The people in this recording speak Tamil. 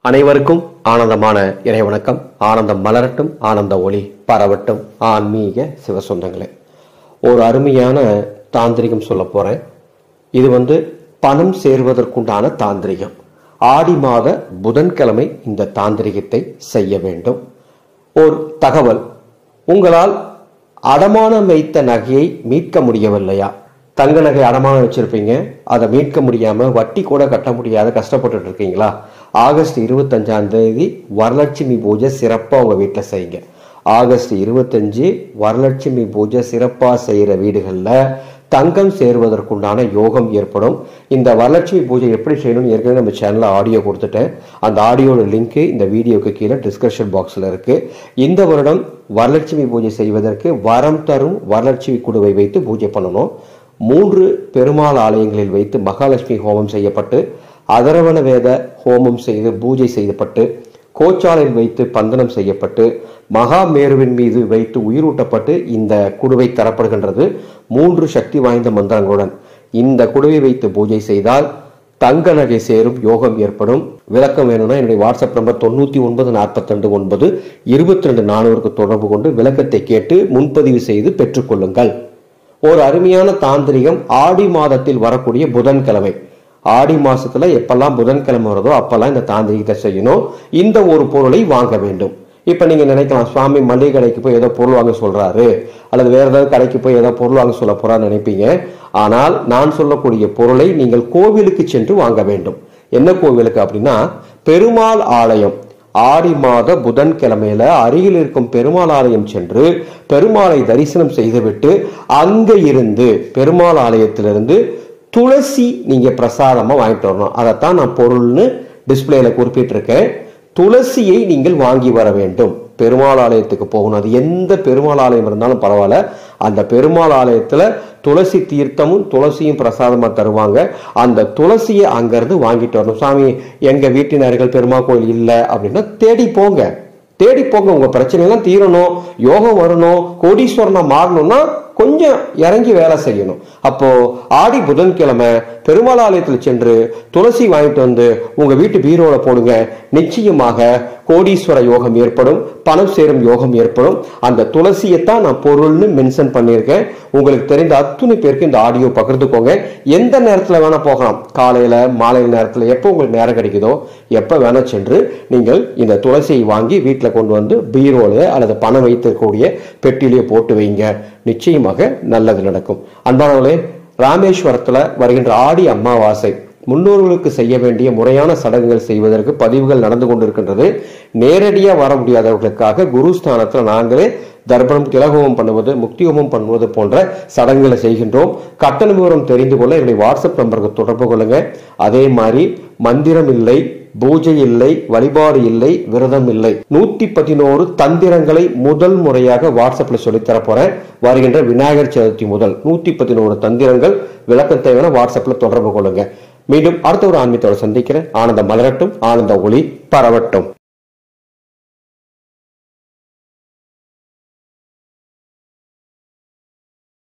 அனைவருக்கும் ஆனந்தமான இறை வணக்கம் ஆனந்தம் மலரட்டும் ஆனந்த ஒளி பரவட்டும் ஆன்மீக சிவசொந்தங்களே ஒரு அருமையான தாந்திரிகம் சொல்ல போறேன் இது வந்து பணம் சேர்வதற்குண்டான தாந்திரிகம் ஆடி மாத புதன்கிழமை இந்த தாந்திரிகத்தை செய்ய வேண்டும் ஒரு தகவல் உங்களால் அடமானம் வைத்த நகையை மீட்க முடியவில்லையா தங்க நகை அடமானம் வச்சிருப்பீங்க அதை மீட்க முடியாம வட்டி கூட கட்ட முடியாத கஷ்டப்பட்டுட்டு இருக்கீங்களா ஆகஸ்ட் இருபத்தஞ்சாம் தேதி வரலட்சுமி பூஜை சிறப்பா உங்க வீட்டில் செய்யுங்க ஆகஸ்ட் இருபத்தஞ்சு வரலட்சுமி பூஜை சிறப்பா செய்யற வீடுகள்ல தங்கம் சேர்வதற்குண்டான யோகம் ஏற்படும் இந்த வரலட்சுமி பூஜை எப்படி செய்யணும்னு ஏற்கனவே நம்ம சேனல்ல ஆடியோ கொடுத்துட்டேன் அந்த ஆடியோட லிங்க் இந்த வீடியோக்கு கீழே டிஸ்கிரிப்ஷன் பாக்ஸ்ல இருக்கு இந்த வருடம் வரலட்சுமி பூஜை செய்வதற்கு வரம் தரும் வரலட்சுமி குடுவை வைத்து பூஜை பண்ணணும் மூன்று பெருமாள் ஆலயங்களில் வைத்து மகாலட்சுமி ஹோமம் செய்யப்பட்டு அதரவண வேத ஹோமம் செய்து பூஜை செய்யப்பட்டு கோச்சாலையில் வைத்து பந்தனம் செய்யப்பட்டு மகாமேருவின் மீது வைத்து உயிரூட்டப்பட்டு இந்த குடுவை தரப்படுகின்றது மூன்று சக்தி வாய்ந்த மந்திரங்களுடன் இந்த குடுவை வைத்து பூஜை செய்தால் தங்க நகை சேரும் யோகம் ஏற்படும் விளக்கம் வேணும்னா என்னுடைய வாட்ஸ்அப் நம்பர் தொண்ணூத்தி ஒன்பது நாற்பத்தி ரெண்டு ஒன்பது இருபத்தி ரெண்டு நானூறுக்கு தொடர்பு கொண்டு விளக்கத்தை கேட்டு முன்பதிவு செய்து பெற்றுக்கொள்ளுங்கள் ஒரு அருமையான தாந்திரிகம் ஆடி மாதத்தில் வரக்கூடிய புதன்கிழமை ஆடி மாசத்துல எப்பெல்லாம் புதன்கிழமை வருதோ அப்பெல்லாம் இந்த தாந்திரிகத்தை செய்யணும் இந்த ஒரு பொருளை வாங்க வேண்டும் இப்ப நீங்க நினைக்கலாம் சுவாமி மளிகை கடைக்கு போய் ஏதோ பொருள் வாங்க சொல்றாரு அல்லது வேற ஏதாவது கடைக்கு போய் ஏதோ பொருள் வாங்க சொல்ல போறான்னு நினைப்பீங்க ஆனால் நான் சொல்லக்கூடிய பொருளை நீங்கள் கோவிலுக்கு சென்று வாங்க வேண்டும் என்ன கோவிலுக்கு அப்படின்னா பெருமாள் ஆலயம் ஆடி மாத புதன்கிழமையில அருகில் இருக்கும் பெருமாள் ஆலயம் சென்று பெருமாளை தரிசனம் செய்துவிட்டு அங்க இருந்து பெருமாள் ஆலயத்திலிருந்து துளசி நீங்க பிரசாதமா வாங்கிட்டு வரணும் அதைத்தான் நான் பொருள்னு டிஸ்பிளேல குறிப்பிட்டிருக்கேன் துளசியை நீங்கள் வாங்கி வர வேண்டும் பெருமாள் ஆலயத்துக்கு போகணும் அது எந்த பெருமாள் ஆலயம் இருந்தாலும் பரவாயில்ல அந்த பெருமாள் ஆலயத்துல துளசி தீர்த்தமும் துளசியும் பிரசாதமா தருவாங்க அந்த துளசியை அங்கிருந்து வாங்கிட்டு வரணும் சாமி எங்க வீட்டினர்கள் பெருமாள் கோயில் இல்லை அப்படின்னா தேடி போங்க தேடி போங்க உங்க பிரச்சனை எல்லாம் தீரணும் யோகம் வரணும் கோடீஸ்வரனா மாறணும்னா கொஞ்சம் இறங்கி வேலை செய்யணும் அப்போ ஆடி புதன்கிழமை பெருமாள் ஆலயத்தில் சென்று துளசி வாங்கிட்டு வந்து உங்க வீட்டு பீரோல போடுங்க நிச்சயமாக கோடீஸ்வர யோகம் ஏற்படும் பணம் சேரும் யோகம் ஏற்படும் அந்த துளசியைத்தான் நான் பொருள்னு மென்ஷன் பண்ணியிருக்கேன் உங்களுக்கு தெரிந்த அத்துணை பேருக்கு இந்த ஆடியோ பகிர்ந்துக்கோங்க எந்த நேரத்துல வேணா போகலாம் காலையில மாலை நேரத்துல எப்போ உங்களுக்கு நேரம் கிடைக்குதோ எப்ப வேணா சென்று நீங்கள் இந்த துளசியை வாங்கி வீட்டில் கொண்டு வந்து பீரோல அல்லது பணம் வைத்திருக்கக்கூடிய பெட்டிலேயே போட்டு வைங்க நிச்சயமாக நல்லது நடக்கும் அன்பானவர்களே ராமேஸ்வரத்துல வருகின்ற ஆடி அமாவாசை முன்னோர்களுக்கு செய்ய வேண்டிய முறையான சடங்குகள் செய்வதற்கு பதிவுகள் நடந்து கொண்டிருக்கின்றது நேரடியாக வர முடியாதவர்களுக்காக குருஸ்தானத்தில் நாங்களே தர்ப்பணம் திலகோமம் பண்ணுவது முக்தியோமம் பண்ணுவது போன்ற சடங்குகளை செய்கின்றோம் கட்டண விவரம் தெரிந்து கொள்ள என்னுடைய வாட்ஸ்அப் நம்பருக்கு தொடர்பு கொள்ளுங்க அதே மாதிரி மந்திரம் இல்லை பூஜை இல்லை வழிபாடு இல்லை விரதம் இல்லை நூத்தி பதினோரு தந்திரங்களை முதல் முறையாக வாட்ஸ்அப்ல சொல்லித்தர போறேன் வருகின்ற விநாயகர் சதுர்த்தி முதல் நூத்தி பதினோரு தந்திரங்கள் விளக்கம் தேவையான வாட்ஸ்அப்ல தொடர்பு கொள்ளுங்க மீண்டும் அடுத்த ஒரு ஆன்மீகத்தோட சந்திக்கிறேன் ஆனந்த மலரட்டும் ஆனந்த ஒளி பரவட்டும்